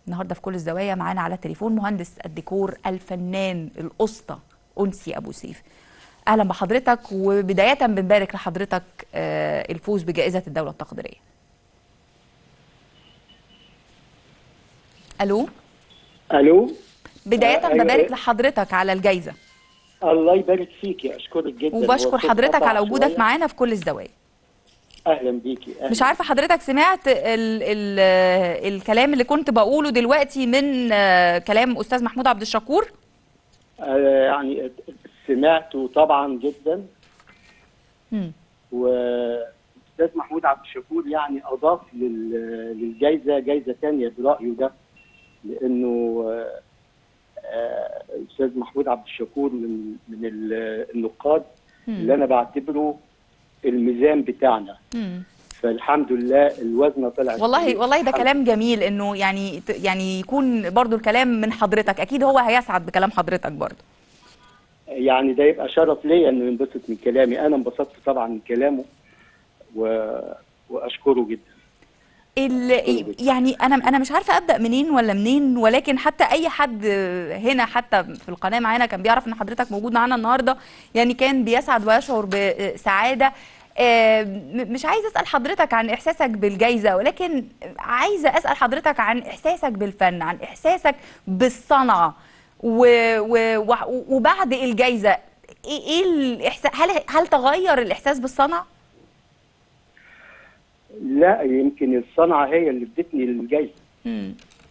النهارده في كل الزوايا معانا على التليفون مهندس الديكور الفنان الاسطى انسي ابو سيف اهلا بحضرتك وبدايه بنبارك لحضرتك آه، الفوز بجائزه الدوله التقديريه الو الو بدايه آه، أيوة، ببارك إيه؟ لحضرتك على الجائزه الله يبارك فيكي اشكرك جدا وبشكر هو الصوت حضرتك قطع على وجودك شوية. معانا في كل الزوايا اهلا بيكي أهلا. مش عارفه حضرتك سمعت ال ال الكلام اللي كنت بقوله دلوقتي من آه، كلام استاذ محمود عبد الشكور آه يعني سمعته طبعا جدا مم. واستاذ محمود عبد الشكور يعني اضاف لل- للجائزه جائزه ثانيه برايه ده لانه آه، آه، الاستاذ محمود عبد الشكور من من ال- النقاد اللي انا بعتبره الميزان بتاعنا مم. فالحمد لله الوزنه طلعت والله كويس. والله ده الحمد كلام جميل انه يعني ت- يعني يكون برضو الكلام من حضرتك اكيد هو هيسعد بكلام حضرتك برضو يعني ده يبقى شرف ليا انه ينبسط من كلامي انا انبسطت طبعا من كلامه و... واشكره جدا ال يعني انا انا مش عارفه ابدا منين ولا منين ولكن حتى اي حد هنا حتى في القناه معانا كان بيعرف ان حضرتك موجود معانا النهارده يعني كان بيسعد ويشعر بسعاده آه، م- مش عايزه اسال حضرتك عن احساسك بالجائزه ولكن عايزه اسال حضرتك عن احساسك بالفن عن احساسك بالصنعه و و و وبعد الجائزه ايه ايه الاحساس هل هل تغير الاحساس بالصنعه لا يمكن الصنعه هي اللي ادتني الجايزه مم.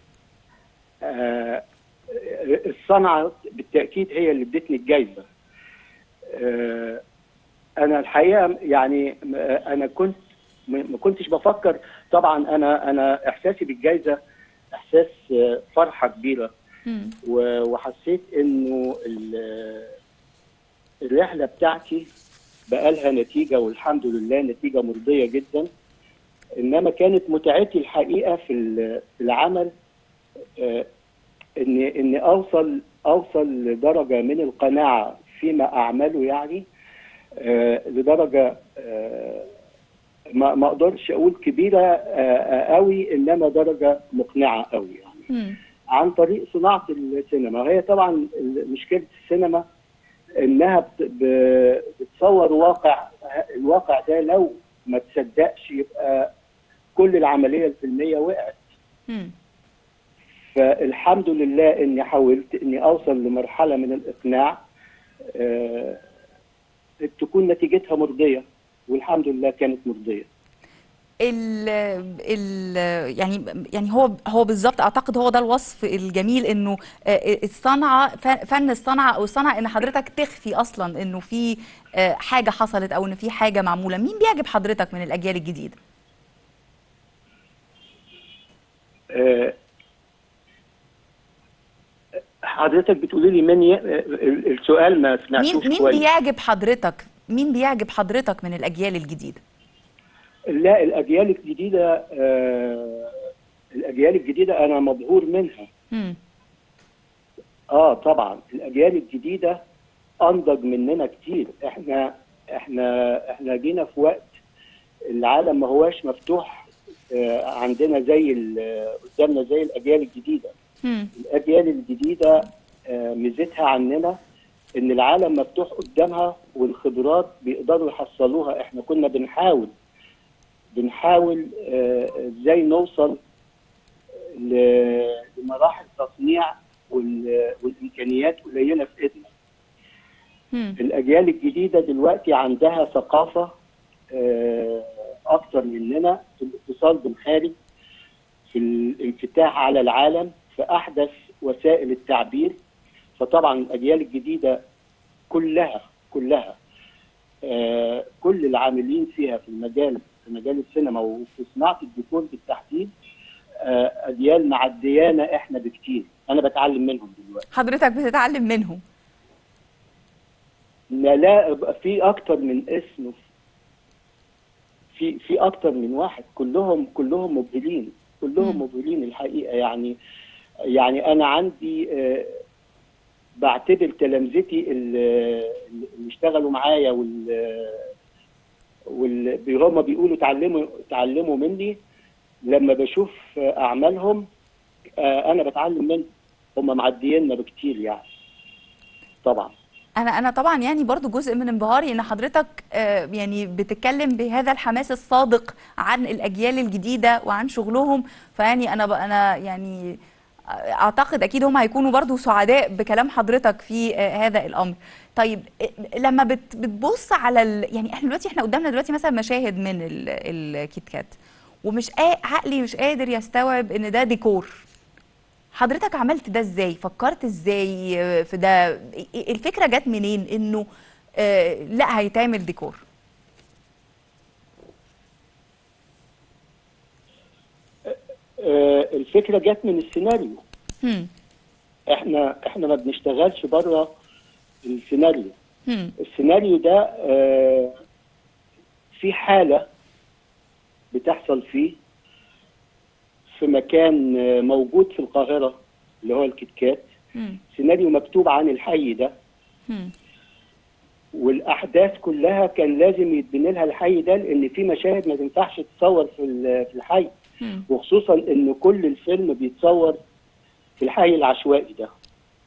آه الصنعه بالتاكيد هي اللي ادتني الجايزه آه انا الحقيقه يعني م- انا كنت م- ما كنتش بفكر طبعا انا انا احساسي بالجايزه احساس آه، فرحه كبيره مم. و- وحسيت انه ال- الرحله بتاعتي بقى لها نتيجه والحمد لله نتيجه مرضيه جدا انما كانت متعتي الحقيقه في ال- في العمل آه، ان ان اوصل اوصل لدرجه من القناعه فيما اعمله يعني آه، لدرجه آه، ما ما اقدرش اقول كبيره آه، آه، قوي انما درجه مقنعه قوي يعني مم. عن طريق صناعه السينما هي طبعا ال- مشكله السينما انها بت- ب- بتصور واقع الواقع ده لو ما تصدقش يبقى كل العمليه الفيلميه وقعت مم. فالحمد لله اني حاولت اني اوصل لمرحله من الاقناع آه، تكون نتيجتها مرضيه والحمد لله كانت مرضيه ال ال يعني يعني هو هو بالظبط اعتقد هو ده الوصف الجميل انه آه، الصنعه ف- فن الصنعه او الصنعه ان حضرتك تخفي اصلا انه في آه، حاجه حصلت او ان في حاجه معموله مين بيعجب حضرتك من الاجيال الجديده آه، حضرتك بتقولي لي من ي... آه، السؤال ما مين سمعتوش مين كويس بيعجب حضرتك مين بيعجب حضرتك من الاجيال الجديده لا الاجيال الجديده آه، الاجيال الجديده انا مبهور منها مم. اه طبعا الاجيال الجديده انضج مننا كتير احنا احنا احنا جينا في وقت العالم ما هواش مفتوح آه، عندنا زي ال- قدامنا زي الاجيال الجديده مم. الاجيال الجديده آه، ميزتها عننا ان العالم مفتوح قدامها والخبرات بيقدروا يحصلوها احنا كنا بنحاول بنحاول آه، ازاي نوصل ل- لمراحل تصنيع وال- والامكانيات قليله في ايدنا مم. الاجيال الجديده دلوقتي عندها ثقافه آه، اكتر مننا في الاتصال بالخارج في الانفتاح على العالم في احدث وسائل التعبير فطبعا الاجيال الجديده كلها كلها آه، كل العاملين فيها في المجال في مجال السينما وفي صناعه الديكور بالتحديد آه، اجيال معديانا احنا بكتير انا بتعلم منهم دلوقتي حضرتك بتتعلم منهم لا لا في اكتر من اسم في في اكتر من واحد كلهم كلهم مبهرين كلهم مم. مبهرين الحقيقه يعني يعني انا عندي آه، بعتبر تلامذتي اللي اللي اشتغلوا معايا وال وال هم بيقولوا اتعلموا اتعلموا مني لما بشوف اعمالهم آه، انا بتعلم منهم هم معدييننا بكتير يعني طبعا انا انا طبعا يعني برضو جزء من انبهاري ان حضرتك آه، يعني بتتكلم بهذا الحماس الصادق عن الاجيال الجديده وعن شغلهم فيعني انا ب- انا يعني اعتقد اكيد هم هيكونوا برضو سعداء بكلام حضرتك في آه، هذا الامر طيب آه، لما بت- بتبص على ال... يعني احنا دلوقتي احنا قدامنا دلوقتي مثلا مشاهد من ال- الكيت كات ومش قا... عقلي مش قادر يستوعب ان ده ديكور حضرتك عملت ده ازاي فكرت ازاي آه، في ده إيه- الفكره جت منين انه آه، لا هيتعمل ديكور آه، الفكره جت من السيناريو هم احنا احنا ما بنشتغلش بره السيناريو هم السيناريو ده آه، في حاله بتحصل فيه في مكان آه، موجود في القاهره اللي هو الكتكات هم سيناريو مكتوب عن الحي ده هم والاحداث كلها كان لازم يتبني لها الحي ده لان في مشاهد ما تنفعش تتصور في ال- في الحي هم وخصوصا ان كل الفيلم بيتصور في الحي العشوائي ده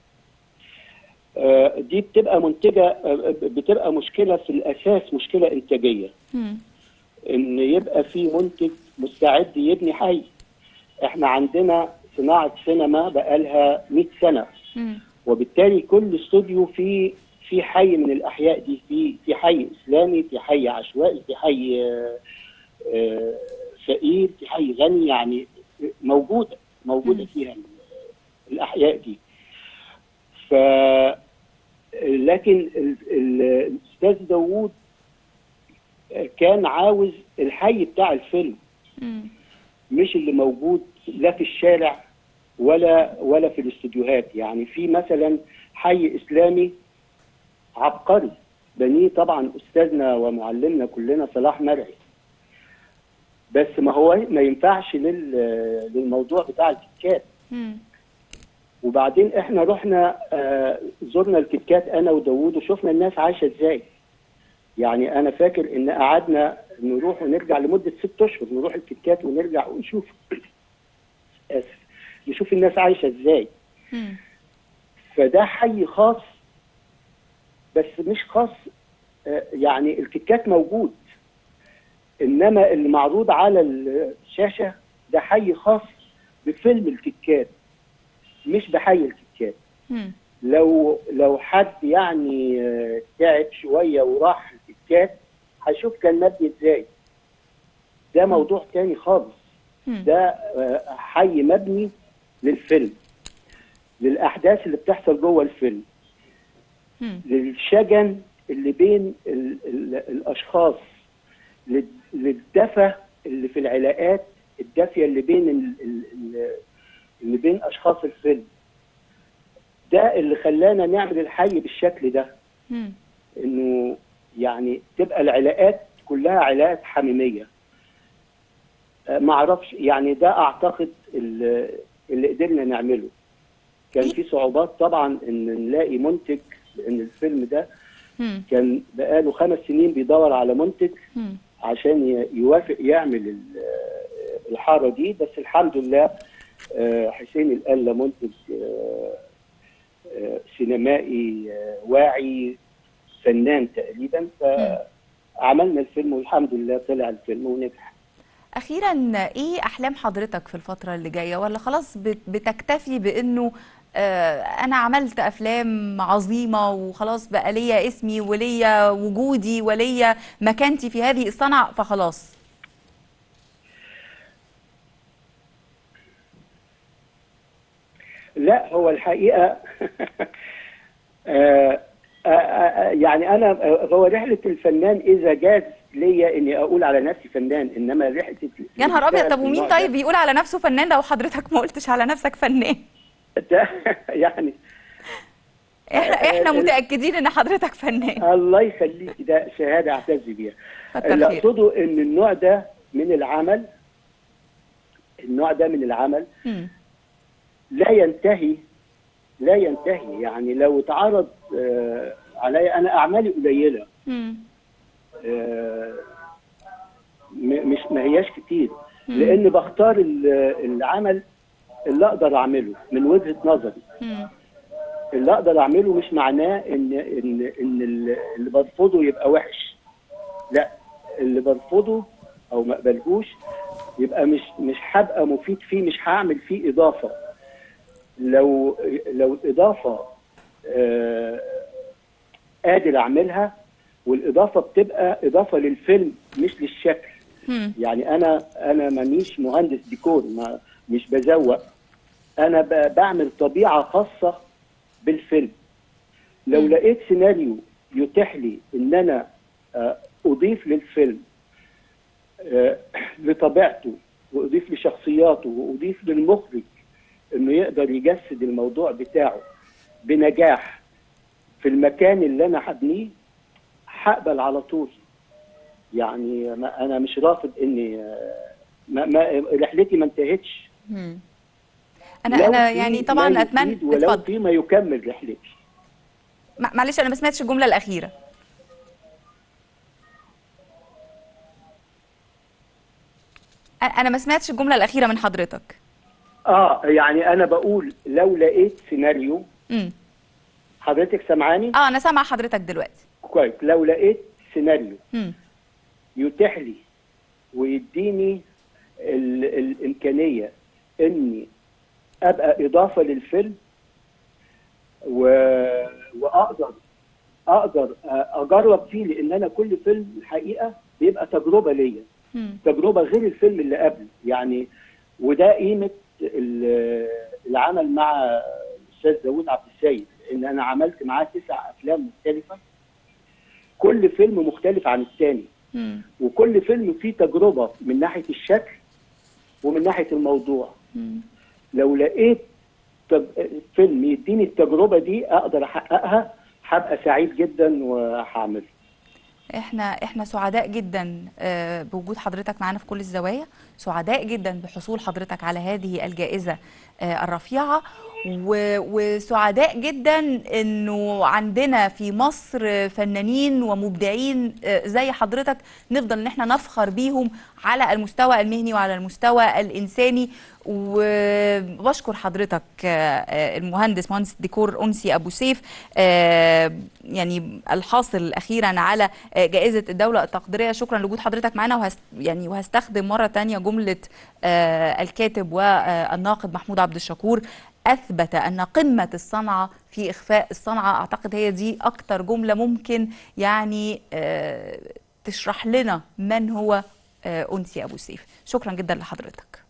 آه، دي بتبقى منتجه آه، بتبقى مشكله في الاساس مشكله انتاجيه هم ان يبقى في منتج مستعد يبني حي احنا عندنا صناعه سينما بقالها 100 سنه هم وبالتالي كل استوديو في في حي من الاحياء دي في في حي اسلامي في حي عشوائي في حي آه، آه، فقير في حي غني يعني موجوده موجوده مم. فيها ال- الاحياء دي ف لكن ال- ال- الاستاذ داوود كان عاوز الحي بتاع الفيلم هم مش اللي موجود لا في الشارع ولا ولا في الاستوديوهات يعني في مثلا حي اسلامي عبقري بنيه طبعا استاذنا ومعلمنا كلنا صلاح مرعي بس ما هو ما ينفعش لل- للموضوع بتاع الكتكات هم وبعدين احنا رحنا آه، زرنا الكتكات انا وداوود وشفنا الناس عايشه ازاي يعني انا فاكر ان قعدنا نروح ونرجع لمده ست اشهر نروح الكتكات ونرجع ونشوف اسف نشوف الناس عايشه ازاي هم فده حي خاص بس مش خاص آه، يعني الكتكات موجود انما اللي معروض على الشاشه ده حي خاص بفيلم الكتكات مش بحي الكتكات هم لو لو حد يعني آه، تعب شويه وراح الكتكات هيشوف كان مبني ازاي ده موضوع تاني خالص هم ده آه، حي مبني للفيلم للاحداث اللي بتحصل جوه الفيلم هم للشجن اللي بين ال ال الاشخاص لل- للدفى اللي في العلاقات الدافيه اللي بين ال ال ال اللي بين اشخاص الفيلم ده اللي خلانا نعمل الحي بالشكل ده هم انه يعني تبقى العلاقات كلها علاقات حميميه آه، ما اعرفش يعني ده اعتقد اللي, اللي قدرنا نعمله كان في صعوبات طبعا ان نلاقي منتج لان الفيلم ده هم كان بقاله خمس سنين بيدور على منتج هم عشان ي- يوافق يعمل ال- الحاره دي بس الحمد لله آه، حسين القلة منتج آه، آه، سينمائي آه، واعي فنان تقريبا فعملنا الفيلم والحمد لله طلع الفيلم ونجح اخيرا ايه احلام حضرتك في الفتره اللي جايه ولا خلاص بت- بتكتفي بانه آه، انا عملت افلام عظيمه وخلاص بقى ليا اسمي وليا وجودي وليا مكانتي في هذه الصنعه فخلاص لا هو الحقيقه آه، آه، آه، يعني انا آه، هو رحله الفنان اذا جاز ليا اني اقول على نفسي فنان انما رحله يا نهار ابيض طب ومين النوع ده- طيب بيقول على نفسه فنان لو حضرتك ما قلتش على نفسك فنان ده يعني احنا احنا آه، ال- متاكدين ان حضرتك فنان الله يخليك ده شهاده اعتز بيها كتر اللي خير. اقصده ان النوع ده من العمل النوع ده من العمل مم. لا ينتهي لا ينتهي يعني لو اتعرض آه، عليا انا اعمالي قليله مم. آه، م- مش ما هياش كتير مم. لان بختار ال- العمل اللي اقدر اعمله من وجهه نظري مم. اللي اقدر اعمله مش معناه ان ان ان اللي اللي برفضه يبقى وحش لا اللي برفضه او ما اقبلهوش يبقى مش مش هبقى مفيد فيه مش هعمل فيه اضافه لو لو الاضافه آه، قادر اعملها والاضافه بتبقى اضافه للفيلم مش للشكل مم. يعني انا انا مانيش مهندس ديكور ما مش بزوق انا ب- بعمل طبيعه خاصه بالفيلم لو مم. لقيت سيناريو يتيح لي ان انا آه، اضيف للفيلم آه، لطبيعته واضيف لشخصياته واضيف للمخرج انه يقدر يجسد الموضوع بتاعه بنجاح في المكان اللي انا هبنيه هقبل على طول يعني ما انا مش رافض اني آه، ما ما رحلتي ما انتهتش مم. انا لو انا في يعني طبعا ما اتمنى يفيد ولو اتفضل في ما يكمل رحلتي مع- معلش انا ما سمعتش الجمله الاخيره أ- انا ما سمعتش الجمله الاخيره من حضرتك اه يعني انا بقول لو لقيت سيناريو امم حضرتك سامعاني اه انا سامعه حضرتك دلوقتي كويس لو لقيت سيناريو امم يتيح لي ويديني ال الامكانيه اني ابقى اضافه للفيلم و... واقدر اقدر اجرب فيه لان انا كل فيلم الحقيقه بيبقى تجربه ليا امم تجربه غير الفيلم اللي قبل يعني وده قيمه ال- العمل مع الاستاذ داوود عبد السيد ان انا عملت معاه تسع افلام مختلفه كل فيلم مختلف عن الثاني امم وكل فيلم فيه تجربه من ناحيه الشكل ومن ناحيه الموضوع امم لو لقيت تج- فيلم يديني التجربه دي اقدر احققها هبقى سعيد جدا وهعمله احنا احنا سعداء جدا آه، بوجود حضرتك معانا في كل الزوايا سعداء جدا بحصول حضرتك على هذه الجائزة آه، الرفيعة و- وسعداء جدا انه عندنا في مصر فنانين ومبدعين آه، زي حضرتك نفضل ان احنا نفخر بيهم على المستوى المهني وعلى المستوى الانساني وبشكر حضرتك آه، آه، المهندس مهندس ديكور أنسي أبو سيف آه، يعني الحاصل أخيرا على آه، جائزة الدولة التقديرية شكرا لوجود حضرتك معنا وهست يعني وهستخدم مرة تانية جملة آه، الكاتب والناقد محمود عبد الشكور أثبت أن قمة الصنعة في إخفاء الصنعة أعتقد هي دي أكتر جملة ممكن يعني آه، تشرح لنا من هو آه، أنسي أبو سيف شكرا جدا لحضرتك